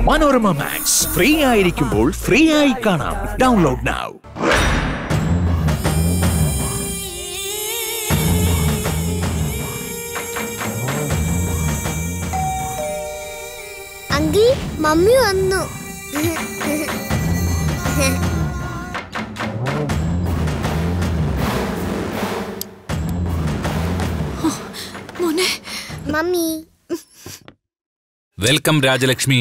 Manorama Max free ആയിരിക്കുമ്പോൾ free ആയി കാണാം ഡൗൺലോഡ് നൗ അങ്കിൾ മമ്മി വന്നു മോനെ മമ്മി വെൽക്കം രാജലക്ഷ്മി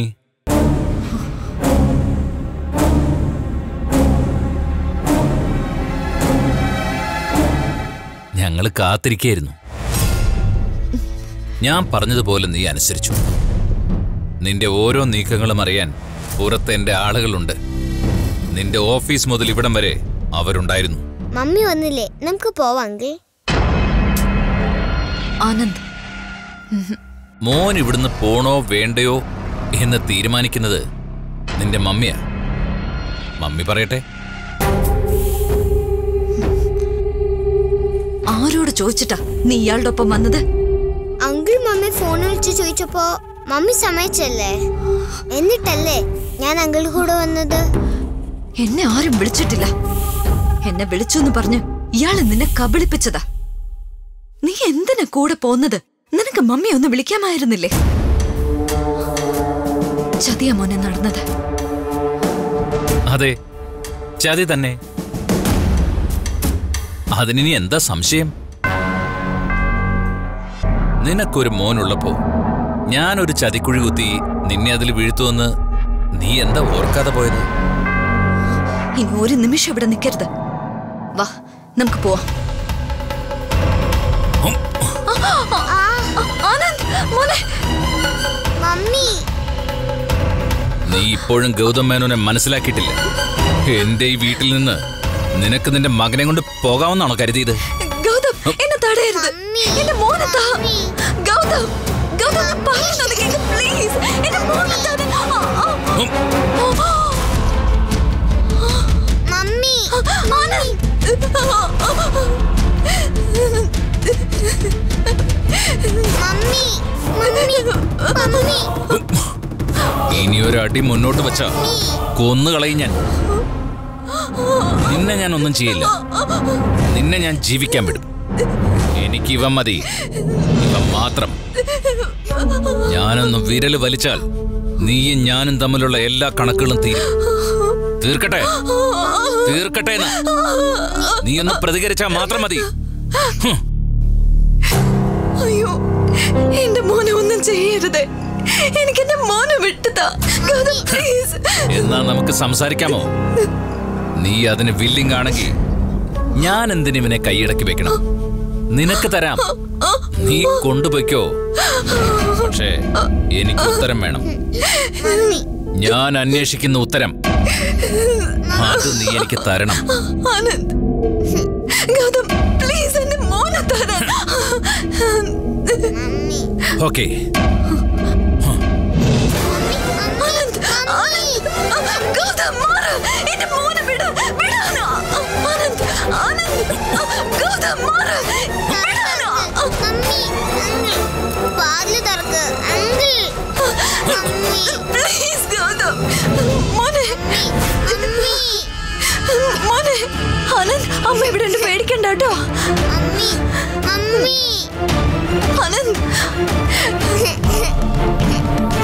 ഞങ്ങൾ കാത്തിരിക്കായിരുന്നു ഞാൻ പറഞ്ഞതുപോലെ നീ അനുസരിച്ചു നിന്റെ ഓരോ നീക്കങ്ങളും അറിയാൻ പുറത്ത് എന്റെ ആളുകളുണ്ട് നിന്റെ ഓഫീസ് മുതൽ ഇവിടം വരെ അവരുണ്ടായിരുന്നു മമ്മി വന്നില്ലേ നമുക്ക് പോവാം അങ്കിൾ ആനന്ദ് മോൻ ഇവിടുന്ന് പോണോ വേണ്ടയോ എന്ന് തീരുമാനിക്കുന്നത് നിന്റെ മമ്മിയാ മമ്മി പറയട്ടെ ആരോട് ചോദിച്ചിട്ടാ നീ ഇയാളുടെ ഒപ്പം വന്നത് അങ്കിൾ മമ്മി ഫോൺ വിളിച്ച് ചോദിച്ചപ്പോ മമ്മി സമ്മതിച്ചല്ലേ എന്നിട്ടല്ലേ ഞാൻ അങ്കിൾ കൂടെ വന്നത് എന്നെ ആരും വിളിച്ചിട്ടില്ല എന്നെ വിളിച്ചു എന്ന് പറഞ്ഞ് ഇയാള് നിന്നെ കബളിപ്പിച്ചതാ നീ എന്തിനാ കൂടെ പോന്നത് നിനക്ക് മമ്മി ഒന്ന് വിളിക്കാമായിരുന്നില്ലേ ചതിയ മോനെ നടന്നത് അതെ ചതി തന്നെ അതിനി എന്താ സംശയം നിനക്കൊരു മോനുള്ളപ്പോ ഞാനൊരു ചതിക്കുഴി കുത്തി നിന്നെ അതിൽ വീഴ്ത്തുവെന്ന് നീ എന്താ ഓർക്കാതെ പോയത് ഇനി ഒരു നിമിഷം ഇവിടെ നിൽക്കരുത് വാ നമുക്ക് പോവാം ഉം. ആനന്ദ് മോനെ മമ്മി നീ ഇപ്പോഴും ഗൗതം മേനോനെ മനസ്സിലാക്കിയിട്ടില്ല എന്റെ ഈ വീട്ടിൽ നിന്ന് നിനക്ക് നിന്റെ മകനെ കൊണ്ട് പോകാമെന്നാണോ കരുതിയത് ഗൗതം എന്നെ തടയരുത് മമ്മി. എന്റെ മോനെ താ മമ്മി. ഗൗതം ഗൗതം ഞാൻ പറയുന്നത് കേൾക്ക് പ്ലീസ് എന്റെ മോനെ താ ആ, ആ, ഉം. ആ, മമ്മി ആ, ആനന്ദ് മമ്മി മമ്മി മമ്മി ഇനി ഒരു അടി മുന്നോട്ട് വെച്ചാ കൊന്നു കളയും ഞാൻ നിന്നെ ഞാൻ ഒന്നും ചെയ്യില്ല നിന്നെ ഞാൻ ജീവിക്കാൻ വിടും എനിക്ക് ഇവ മതി ഇവ മാത്രം ഞാനൊന്ന് വിരല് വലിച്ചാൽ നീയും ഞാനും തമ്മിലുള്ള എല്ലാ കണക്കുകളും തീരും തീർക്കട്ടെ തീർക്കട്ടെ എന്ന് നീ ഒന്ന് പ്രതികരിച്ചാൽ മാത്രം മതി ഹും. അയ്യോ എന്റെ മോനെ ഒന്നും ചെയ്യരുത് എനിക്ക് എന്റെ മോനെ വിട്ടുതാ ഗൗതം പ്ലീസ് എന്നാ നമുക്ക് സംസാരിക്കാമോ നീ അതിന് വില്ലിംഗ് ആണെങ്കിൽ ഞാൻ എന്തിനിവനെ കൈയടക്കി വെക്കണം നിനക്ക് തരാം നീ കൊണ്ടുപോയിക്കോ പക്ഷേ എനിക്ക് ഉത്തരം വേണം മമ്മി ഞാൻ അന്വേഷിക്കുന്ന ഉത്തരം അത് നീ എനിക്ക് തരണം ആനന്ദ് ഗൗതം പ്ലീസ് എന്റെ മോനെ തരാൻ മമ്മി ഓക്കെ ആനന്ദ് ആനന്ദ് ഗൗതം മാറ് എന്റെ മോനെ വിട് വിടാനാ ആനന്ദ് ആനന്ദ് ഗൗതം മാറ് വിടാനാ മമ്മി അങ്കിൾ വാതില് തുറക്ക് അങ്കിൾ മമ്മി പ്ലീസ് ഗൗതം മോനെ മമ്മി മോനെ ആനന്ദ് അമ്മ ഇവിടെ ഉണ്ട് പേടിക്കണ്ട കേട്ടോ മമ്മി മമ്മി ആനന്ദ്